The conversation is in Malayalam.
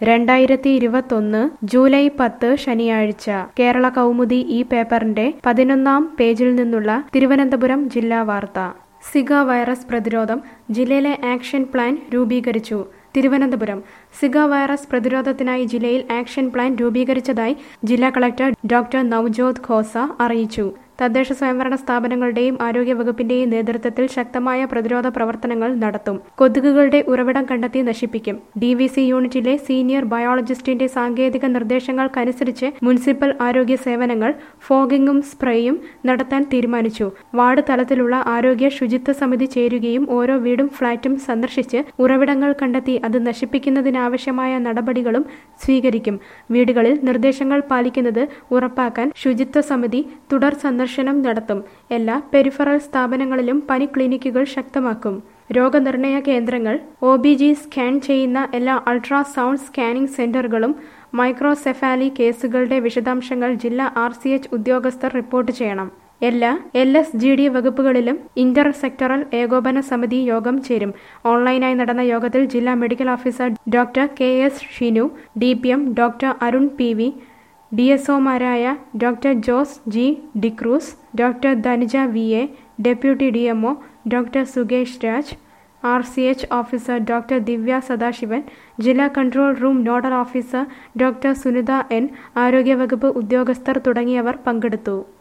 രണ്ടായിരത്തി ഇരുപത്തൊന്ന് ജൂലൈ പത്ത് ശനിയാഴ്ച കേരള കൗമുദി ഈ പേപ്പറിന്റെ പതിനൊന്നാം പേജിൽ നിന്നുള്ള തിരുവനന്തപുരം ജില്ലാ വാർത്ത സിക വൈറസ് പ്രതിരോധം ജില്ലയിലെ ആക്ഷൻ പ്ലാൻ രൂപീകരിച്ചു തിരുവനന്തപുരം സിക വൈറസ് പ്രതിരോധത്തിനായി ജില്ലയിൽ ആക്ഷൻ പ്ലാൻ രൂപീകരിച്ചതായി ജില്ലാ കളക്ടർ ഡോക്ടർ നവ്ജോത് ഖോസ അറിയിച്ചു തദ്ദേശ സ്വയംഭരണ സ്ഥാപനങ്ങളുടെയും ആരോഗ്യ വകുപ്പിന്റെയും നേതൃത്വത്തിൽ ശക്തമായ പ്രതിരോധ പ്രവർത്തനങ്ങൾ നടത്തും കൊതുകുകളുടെ ഉറവിടം കണ്ടെത്തി നശിപ്പിക്കും ഡി വി സി യൂണിറ്റിലെ സീനിയർ ബയോളജിസ്റ്റിന്റെ സാങ്കേതിക നിർദ്ദേശങ്ങൾക്കനുസരിച്ച് മുനിസിപ്പൽ ആരോഗ്യ സേവനങ്ങൾ ഫോഗിങ്ങും സ്പ്രേയും നടത്താൻ തീരുമാനിച്ചു വാർഡ് തലത്തിലുള്ള ആരോഗ്യ ശുചിത്വ സമിതി ചേരുകയും ഓരോ വീടും ഫ്ളാറ്റും സന്ദർശിച്ച് ഉറവിടങ്ങൾ കണ്ടെത്തി അത് നശിപ്പിക്കുന്നതിനാവശ്യമായ നടപടികളും സ്വീകരിക്കും വീടുകളിൽ നിർദ്ദേശങ്ങൾ പാലിക്കുന്നത് ഉറപ്പാക്കാൻ ശുചിത്വ സമിതി തുടർ സന്ദർശനം നടത്തും എല്ലാ പെരിഫറൽ സ്ഥാപനങ്ങളിലും പനി ക്ലിനിക്കുകൾ ശക്തമാക്കും രോഗനിർണയ കേന്ദ്രങ്ങൾ ഒ ബി ജി സ്കാൻ ചെയ്യുന്ന എല്ലാ അൾട്രാസൗണ്ട് സ്കാനിംഗ് സെന്ററുകളും മൈക്രോസെഫാലി കേസുകളുടെ വിശദാംശങ്ങൾ ജില്ലാ ആർ സി എച്ച് ഉദ്യോഗസ്ഥർ റിപ്പോർട്ട് ചെയ്യണം എല്ലാ എൽ എസ് ജി ഡി വകുപ്പുകളിലും ഇന്റർ സെക്ടറൽ ഏകോപന സമിതി യോഗം ചേരും ഓൺലൈനായി നടന്ന യോഗത്തിൽ ജില്ലാ medical officer doctor K S Shinu D P M doctor Arun P V D S ഒമാരായ doctor Jose G D'Cruz doctor Dhanuja V A deputy D M O doctor Sukesh Raj R C H officer doctor Divya Sadasivan ജില്ലാ control room nodal officer doctor Sunitha N ആരോഗ്യവകുപ്പ് ഉദ്യോഗസ്ഥർ തുടങ്ങിയവർ പങ്കെടുത്തു